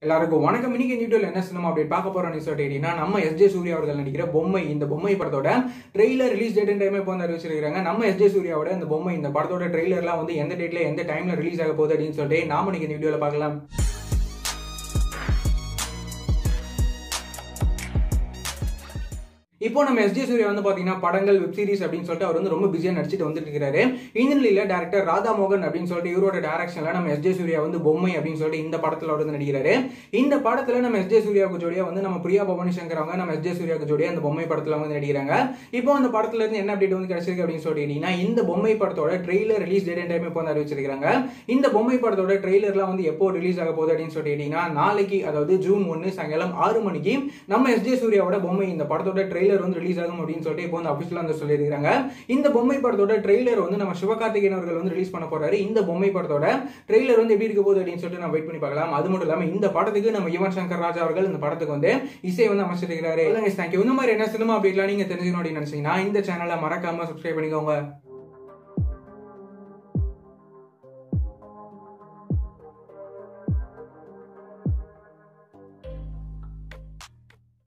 எல்லாருக்கும் வணக்கம் இன்னைக்கு இந்த வீடியோல என்ன சினிமா அப்டேட் பார்க்க போறோம் நியூஸ் அப்படின்னா நம்ம எஸ்ஜே சூர்யா அவர்கள் நடிக்கிற பொம்மை இந்த பொம்மை படத்தோட ட்ரெய்லர் ரிலீஸ் டேட் டைம் இப்போ வந்து அறிவிச்சிருக்காங்க நம்ம எஸ்ஜே சூர்யாவோட இந்த பொம்மை இந்த படத்தோட ட்ரெய்லர்லாம் வந்து எந்த டேட்ல எந்த டைம்ல ரிலீஸ் ஆக போகுது அப்படின்னு சொல்லிட்டு நாம இன்னைக்கு இந்த வீடியோல பார்க்கலாம் இப்போ நம்ம எஸ்ஜே சூர்யா வந்து பாத்தீங்கன்னா படங்கள் வெப் சீரிஸ் அப்படின்னு சொல்லிட்டு அவர் வந்து ரொம்ப பிஸியா நடிச்சிட்டு வந்துட்டு இருக்காரு இந்த நிலையில டேரக்டர் ராதா மோகன் அப்படின்னு சொல்லிட்டு இவரோட டேரக்ஷன்ல நம்ம எஸ்ஜே சூர்யா வந்து பொம்மை அப்படின்னு சொல்லிட்டு இந்த படத்துல அவர் வந்து நடிக்கிறாரு இந்த படத்துல நம்ம எஸ்ஜே சூர்யாவுக்கு ஜோடியா வந்து நம்ம பிரியா பவானி சங்கர் அவங்க நம்ம எஸ்ஜே சூர்யாவுக்கு ஜோடியா அந்த பொம்மை படத்துல வந்து நடிக்கிறாங்க இப்போ அந்த படத்துல இருந்து என்ன அப்டேட் வந்து கிடைச்சிருக்கு அப்படின்னு சொல்லிட்டீங்கன்னா இந்த பொம்மை படத்தோட ட்ரெய்லர் ரிலீஸ் டேட் டைம் இப்போ வந்து அறிவிச்சிருக்காங்க இந்த பொம்மை படத்தோட ட்ரெய்லர்லாம் வந்து எப்போ ரிலீஸ் ஆக போகுது அப்படின்னு சொல்லிட்டீங்கன்னா நாளைக்கு அதாவது ஜூன் ஒன்னு சாயங்காலம் ஆறு மணிக்கு நம்ம எஸ்ஜே சூர்யாவோட பொம்மை இந்த படத்தோட ட்ரெய்லர் வந்து ரிலீஸ் ஆகும் அப்படின்னு சொல்லிட்டு இப்போ வந்து அபிஷியலா வந்து சொல்லியிருக்காங்க இந்த பொம்மை படத்தோட ட்ரெய்லர் வந்து நம்ம சிவகார்த்திகேயன் அவர்கள் வந்து ரிலீஸ் பண்ண போறாரு இந்த பொம்மை படத்தோட ட்ரெய்லர் வந்து எப்படி இருக்க போகுது அப்படின்னு சொல்லிட்டு நம்ம வெயிட் பண்ணி பார்க்கலாம் அது மட்டும் இல்லாம இந்த படத்துக்கு நம்ம யுவன் சங்கர் ராஜா அவர்கள் இந்த படத்துக்கு வந்து இசை வந்து அமைச்சிருக்கிறாரு தேங்க்யூ இந்த மாதிரி என்ன சினிமா அப்படிலாம் நீங்க தெரிஞ்சுக்கணும் அப்படின்னு நினைச்சீங்கன்னா இந்த சேனலை மறக்காம சப்ஸ்கிரைப் பண்ணிக்கோங்க